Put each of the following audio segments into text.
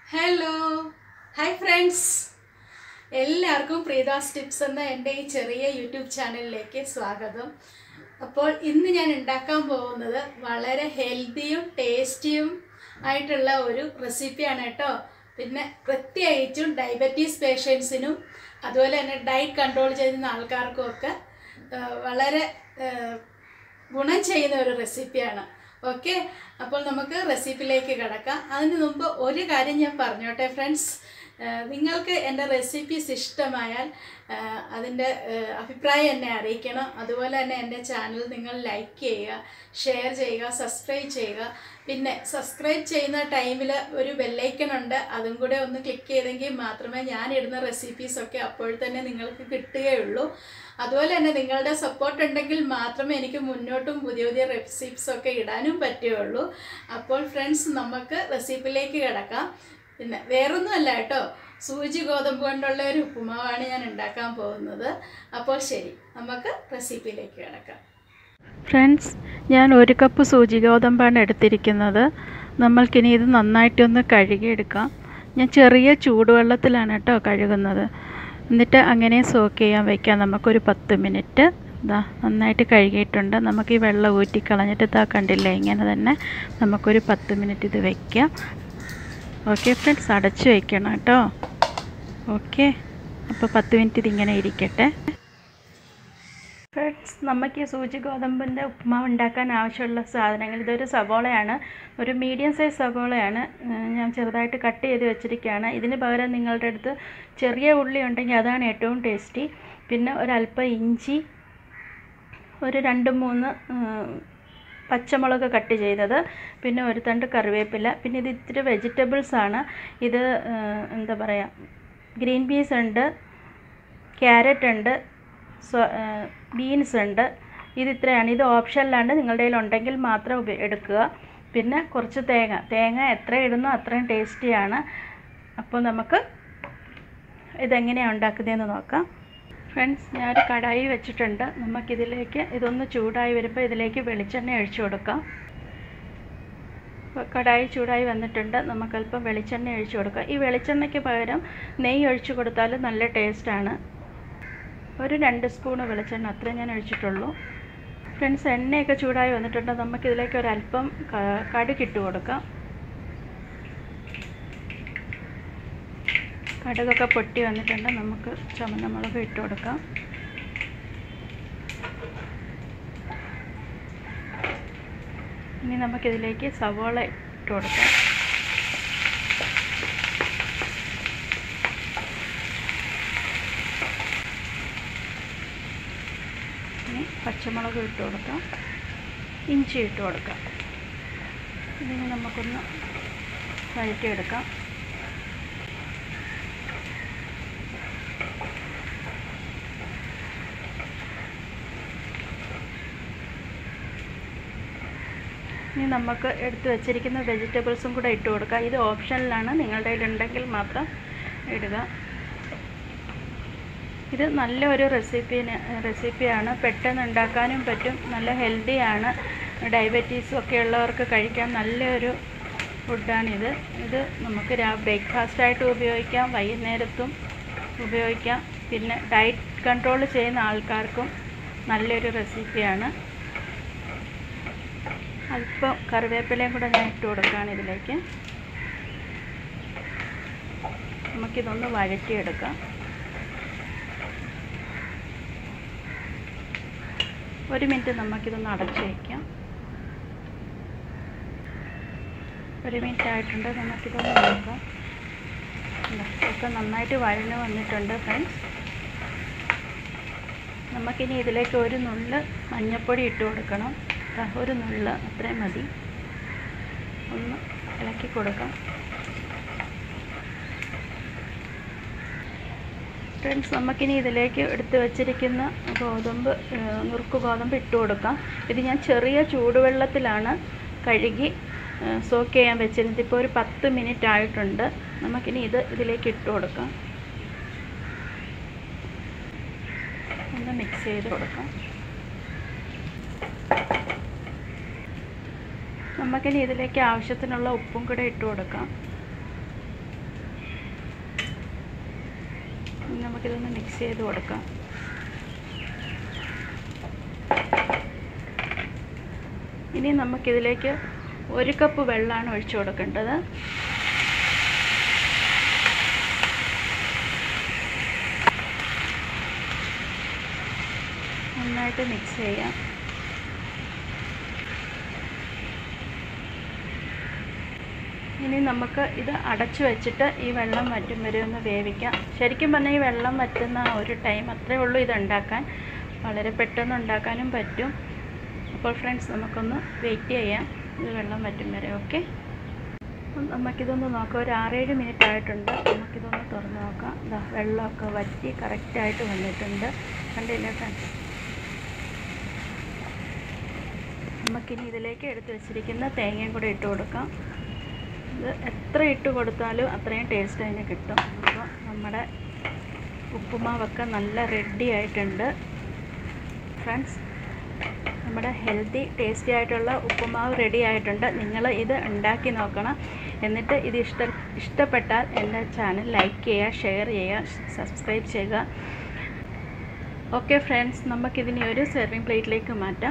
hello hi friends എല്ലാവർക്കും പ്രീതാസ് tips എന്ന എൻ്റെ ഈ ചെറിയ യൂട്യൂബ് ചാനലിലേക്ക് സ്വാഗതം അപ്പോൾ ഇന്ന് ഞാൻ ഉണ്ടാക്കാൻ പോകുന്നത് വളരെ ഹെൽത്തിയും ടേസ്റ്റിയും ആയിട്ടുള്ള ഒരു റെസിപ്പിയാണ് കേട്ടോ പിന്നെ പ്രത്യേകിച്ചും ഡയബറ്റീസ് പേഷ്യൻസിനും അതുപോലെ തന്നെ ഡയറ്റ് കൺട്രോൾ ചെയ്യുന്ന ആൾക്കാർക്കും ഒക്കെ ആ, വളരെ ആ, ഗുണം ചെയ്യുന്ന ഒരു റെസിപ്പിയാണ് ഓക്കെ അപ്പോൾ നമുക്ക് റെസിപ്പിയിലേക്ക് കിടക്കാം അതിന് മുമ്പ് ഒരു കാര്യം ഞാൻ പറഞ്ഞോട്ടെ ഫ്രണ്ട്സ് നിങ്ങൾക്ക് എൻ്റെ റെസിപ്പീസ് ഇഷ്ടമായാൽ ആഹ് അതിൻ്റെ ആഹ് അഭിപ്രായം എന്നെ അറിയിക്കണം അതുപോലെ തന്നെ എൻ്റെ ചാനൽ നിങ്ങൾ ലൈക്ക് ചെയ്യുക ഷെയർ ചെയ്യുക സബ്സ്ക്രൈബ് ചെയ്യുക പിന്നെ സബ്സ്ക്രൈബ് ചെയ്യുന്ന ടൈമിൽ ഒരു ബെല്ലൈക്കൺ ഉണ്ട് അതും കൂടെ ഒന്ന് ക്ലിക്ക് ചെയ്തെങ്കിൽ മാത്രമേ ഞാൻ ഇടുന്ന റെസിപ്പീസൊക്കെ അപ്പോൾ തന്നെ നിങ്ങൾക്ക് കിട്ടുകയുള്ളൂ അതുപോലെ തന്നെ നിങ്ങളുടെ സപ്പോർട്ട് ഉണ്ടെങ്കിൽ മാത്രമേ എനിക്ക് മുന്നോട്ടും പുതിയ പുതിയ റെസിപ്പീസ് ഒക്കെ ഇടാനും പറ്റുകയുള്ളൂ അപ്പോൾ ഫ്രണ്ട്സ് നമുക്ക് റെസിപ്പിയിലേക്ക് കിടക്കാം പിന്നെ വേറൊന്നുമല്ല കേട്ടോ സൂചി ഗോതമ്പ് കൊണ്ടുള്ള ഒരു ഉപ്പുമാവാണ് ഞാൻ ഉണ്ടാക്കാൻ പോകുന്നത് അപ്പോൾ ശരി നമുക്ക് റെസിപ്പിയിലേക്ക് കിടക്കാം ഫ്രണ്ട്സ് ഞാൻ ഒരു കപ്പ് സൂചി ഗോതമ്പാണ് എടുത്തിരിക്കുന്നത് നമ്മൾക്കിനി ഇത് നന്നായിട്ടൊന്ന് കഴുകിയെടുക്കാം ഞാൻ ചെറിയ ചൂടുവെള്ളത്തിലാണ് കേട്ടോ കഴുകുന്നത് എന്നിട്ട് അങ്ങനെ സോക്ക് ചെയ്യാൻ വയ്ക്കാം നമുക്കൊരു പത്ത് മിനിറ്റ് ഇതാ നന്നായിട്ട് കഴുകിയിട്ടുണ്ട് നമുക്ക് ഈ വെള്ളം ഊറ്റി കളഞ്ഞിട്ട് ഇതാ കണ്ടില്ലേ ഇങ്ങനെ തന്നെ നമുക്കൊരു പത്ത് മിനിറ്റ് ഇത് വയ്ക്കാം ഓക്കെ ഫ്രണ്ട്സ് അടച്ച് വയ്ക്കണം കേട്ടോ ഓക്കെ അപ്പോൾ പത്ത് മിനിറ്റ് ഇതിങ്ങനെ ഇരിക്കട്ടെ ഫ്രണ്ട്സ് നമുക്ക് ഈ സൂചി ഗോതമ്പിൻ്റെ ഉപ്മാവ് ഉണ്ടാക്കാൻ ആവശ്യമുള്ള സാധനങ്ങൾ ഇതൊരു സവോളയാണ് ഒരു മീഡിയം സൈസ് സവോളയാണ് ഏഹ് ഞാൻ ചെറുതായിട്ട് കട്ട് ചെയ്ത് വെച്ചിരിക്കുകയാണ് ഇതിന് പകരം നിങ്ങളുടെ അടുത്ത് ചെറിയ ഉള്ളി ഉണ്ടെങ്കിൽ അതാണ് ഏറ്റവും ടേസ്റ്റി പിന്നെ ഒരല്പം ഇഞ്ചി ഒരു രണ്ട് മൂന്ന് ഏഹ് പച്ചമുളക് കട്ട് ചെയ്തത് പിന്നെ ഒരു തണ്ട് കറിവേപ്പില പിന്നെ ഇത് ഇത്തിരി വെജിറ്റബിൾസ് ആണ് ഇത് ഏഹ് എന്താ പറയുക ഗ്രീൻ പീസ് ഉണ്ട് ക്യാരറ്റ് ഉണ്ട് ബീൻസ് ഉണ്ട് ഇത് ഇത്രയാണ് ഇത് ഓപ്ഷനിലാണ് നിങ്ങളുടെ കയ്യിൽ ഉണ്ടെങ്കിൽ മാത്രം ഉപ- എടുക്കുക പിന്നെ കുറച്ച് തേങ്ങ തേങ്ങ എത്ര ഇടുന്നോ അത്രയും ടേസ്റ്റിയാണ് അപ്പോൾ നമുക്ക് ഇതെങ്ങനെയാണ് ഉണ്ടാക്കുന്നതെന്ന് നോക്കാം ഫ്രണ്ട്സ് ഞാനൊരു കടായി വെച്ചിട്ടുണ്ട് നമുക്കിതിലേക്ക് ഇതൊന്ന് ചൂടായി വരുമ്പോൾ ഇതിലേക്ക് വെളിച്ചെണ്ണ ഒഴിച്ചു കൊടുക്കാം അപ്പോൾ കടായി ചൂടായി വന്നിട്ടുണ്ട് നമുക്കല്പം വെളിച്ചെണ്ണ ഒഴിച്ചു കൊടുക്കാം ഈ വെളിച്ചെണ്ണയ്ക്ക് പകരം നെയ്യ് ഒഴിച്ചു കൊടുത്താൽ നല്ല ടേസ്റ്റാണ് ഒരു രണ്ട് സ്പൂണ് വെളിച്ചെണ്ണ അത്രേ ഞാൻ ഒഴിച്ചിട്ടുള്ളൂ ഫ്രണ്ട്സ് എണ്ണയൊക്കെ ചൂടായി വന്നിട്ടുണ്ട് നമുക്കിതിലേക്ക് ഒരല്പം ക- കടുക് ഇട്ട് കൊടുക്കാം കടുകൊക്കെ പൊട്ടി വന്നിട്ടുണ്ട് നമുക്ക് ചുമന്ന മുളക് ഇട്ട് കൊടുക്കാം ഇനി നമുക്കിതിലേക്ക് സവോള ഇട്ട് കൊടുക്കാം ഇനി പച്ചമുളക് ഇട്ട് കൊടുക്കാം ഇഞ്ചി ഇട്ട് കൊടുക്കാം ഇതിന് നമുക്കൊന്ന് വഴറ്റിയെടുക്കാം ഇനി നമുക്ക് എടുത്ത് വെച്ചിരിക്കുന്ന വെജിറ്റബിൾസും കൂടെ ഇട്ട് കൊടുക്കാം ഇത് ഓപ്ഷനിലാണ് നിങ്ങളുടെ കയ്യിലുണ്ടെങ്കിൽ മാത്രം ഇടുക ഇത് നല്ലൊരു റെസിപ്പിന് റെസിപ്പിയാണ് പെട്ടെന്ന് ഉണ്ടാക്കാനും പറ്റും നല്ല ഹെൽത്തിയാണ് ഡയബറ്റീസും ഒക്കെ ഉള്ളവർക്ക് കഴിക്കാൻ നല്ലൊരു ഫുഡാണിത് ഇത് നമുക്ക് രാ ബ്രേക്ക്ഫാസ്റ്റായിട്ട് ഉപയോഗിക്കാം വൈകുന്നേരത്തും ഉപയോഗിക്കാം പിന്നെ ഡയറ്റ് കൺട്രോൾ ചെയ്യുന്ന ആൾക്കാർക്കും നല്ലൊരു റെസിപ്പിയാണ് അല്പം കറിവേപ്പിലയും കൂടെ ഞാൻ ഇട്ട് കൊടുക്കുകയാണ് ഇതിലേക്ക് നമുക്കിതൊന്ന് വഴറ്റിയെടുക്കാം ഒരു മിനിറ്റ് നമുക്കിതൊന്ന് അടച്ചു വയ്ക്കാം ഒരു മിനിറ്റ് ആയിട്ടുണ്ട് നമുക്കിതൊന്ന് നോക്കാം ഇതാ, ഒക്കെ നന്നായിട്ട് വഴഞ്ഞ് വന്നിട്ടുണ്ട് ഫ്രണ്ട്സ് നമുക്കിനി ഇതിലേക്ക് ഒരു നുള്ള് മഞ്ഞൾപ്പൊടി ഇട്ട് കൊടുക്കണം ദാ, ഒരു നുള്ള് അത്രയും മതി ഒന്ന് ഇളക്കി കൊടുക്കാം ഫ്രണ്ട്സ് നമുക്കിനി ഇതിലേക്ക് എടുത്ത് വെച്ചിരിക്കുന്ന ഗോതമ്പ് ഏഹ്, നുറുക്ക് ഗോതമ്പ് ഇട്ട് കൊടുക്കാം ഇത് ഞാൻ ചെറിയ ചൂടുവെള്ളത്തിലാണ് കഴുകി സോക്ക് ചെയ്യാൻ വെച്ചിരുന്നത് ഇപ്പോൾ ഒരു പത്ത് മിനിറ്റ് ആയിട്ടുണ്ട് നമുക്കിനി ഇത് ഇതിലേക്ക് ഇട്ട് കൊടുക്കാം ഒന്ന് മിക്സ് ചെയ്ത് കൊടുക്കാം നമുക്കിനി ഇതിലേക്ക് ആവശ്യത്തിനുള്ള ഉപ്പും കൂടെ ഇട്ട് കൊടുക്കാം ഇനി നമുക്കിതൊന്ന് മിക്സ് ചെയ്ത് കൊടുക്കാം ഇനി നമുക്കിതിലേക്ക് ഒരു കപ്പ് വെള്ളമാണ് ഒഴിച്ചു കൊടുക്കേണ്ടത് നന്നായിട്ട് മിക്സ് ചെയ്യാം ഇനി നമുക്ക് ഇത് അടച്ചു വെച്ചിട്ട് ഈ വെള്ളം വറ്റും വരെ ഒന്ന് വേവിക്കാം ശരിക്കും പറഞ്ഞാൽ ഈ വെള്ളം വറ്റുന്ന ആ ഒരു ടൈം അത്രേ ഉള്ളൂ ഇത് ഉണ്ടാക്കാൻ വളരെ പെട്ടെന്ന് ഉണ്ടാക്കാനും പറ്റും അപ്പോൾ ഫ്രണ്ട്സ് നമുക്കൊന്ന് വെയിറ്റ് ചെയ്യാം ഇത് വെള്ളം വറ്റും വരെ ഓക്കെ നമുക്കിതൊന്ന് നോക്കാം ഒരു ആറേഴ് മിനിറ്റ് ആയിട്ടുണ്ട് നമുക്കിതൊന്ന് തുറന്ന് നോക്കാം ഇതാ വെള്ളമൊക്കെ വറ്റി കറക്റ്റായിട്ട് വന്നിട്ടുണ്ട് കണ്ടില്ലേ ഫ്രണ്ട്സ് നമുക്കിനി ഇതിലേക്ക് എടുത്ത് വെച്ചിരിക്കുന്ന തേങ്ങയും കൂടെ ഇട്ട് കൊടുക്കാം ഇത് എത്ര ഇട്ട് കൊടുത്താലും അത്രയും ടേസ്റ്റ് അതിന് കിട്ടും അപ്പോൾ നമ്മുടെ ഉപ്പുമാവൊക്കെ നല്ല റെഡി ആയിട്ടുണ്ട് ഫ്രണ്ട്സ് നമ്മുടെ ഹെൽത്തി ടേസ്റ്റി ആയിട്ടുള്ള ഉപ്പുമാവ് റെഡി ആയിട്ടുണ്ട് നിങ്ങൾ ഇത് ഉണ്ടാക്കി നോക്കണം എന്നിട്ട് ഇത് ഇഷ്ട ഇഷ്ടപ്പെട്ടാൽ എൻ്റെ ചാനൽ ലൈക്ക് ചെയ്യുക ഷെയർ ചെയ്യുക സബ്സ്ക്രൈബ് ചെയ്യുക ഓക്കെ ഫ്രണ്ട്സ് നമുക്കിതിനെ ഒരു സെർവിങ് പ്ലേറ്റിലേക്ക് മാറ്റാം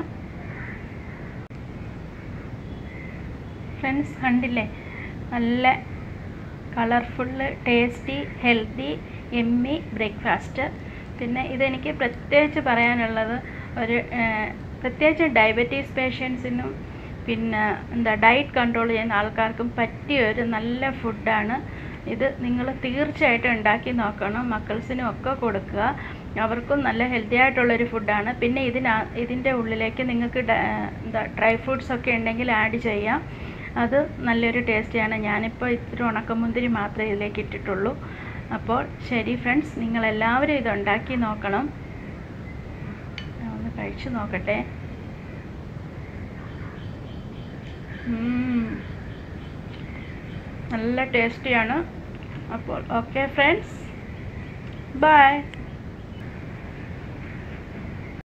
ഫ്രണ്ട്സ് കണ്ടില്ലേ നല്ല colourful tasty healthy yummy breakfast പിന്നെ ഇതെനിക്ക് പ്രത്യേകിച്ച് പറയാനുള്ളത് ഒരു പ്രത്യേകിച്ച് ഡയബറ്റീസ് പേഷ്യൻസിനും പിന്നെ എന്താ ഡയറ്റ് കൺട്രോൾ ചെയ്യുന്ന ആൾക്കാർക്കും പറ്റിയ ഒരു നല്ല ഫുഡാണ് ഇത് നിങ്ങൾ തീർച്ചയായിട്ടും ഉണ്ടാക്കി നോക്കണം മക്കൾസിനും ഒക്കെ കൊടുക്കുക അവർക്കും നല്ല ഹെൽത്തി ആയിട്ടുള്ളൊരു ഫുഡാണ് പിന്നെ ഇതിനാ ഇതിൻ്റെ ഉള്ളിലേക്ക് നിങ്ങൾക്ക് എന്താ ഡ്രൈ ഫ്രൂട്ട്സ് ഒക്കെ ഉണ്ടെങ്കിൽ ആഡ് ചെയ്യാം അത് നല്ലൊരു ടേസ്റ്റിയാണ് ഞാനിപ്പോൾ ഇത്തിരി ഉണക്കമുന്തിരി മാത്രമേ ഇതിലേക്ക് ഇട്ടിട്ടുള്ളൂ അപ്പോൾ ശരി ഫ്രണ്ട്സ് നിങ്ങളെല്ലാവരും ഇത് ഉണ്ടാക്കി നോക്കണം ഞാൻ ഒന്ന് കഴിച്ചു നോക്കട്ടെ നല്ല ടേസ്റ്റിയാണ് അപ്പോൾ ഓക്കെ ഫ്രണ്ട്സ് ബൈ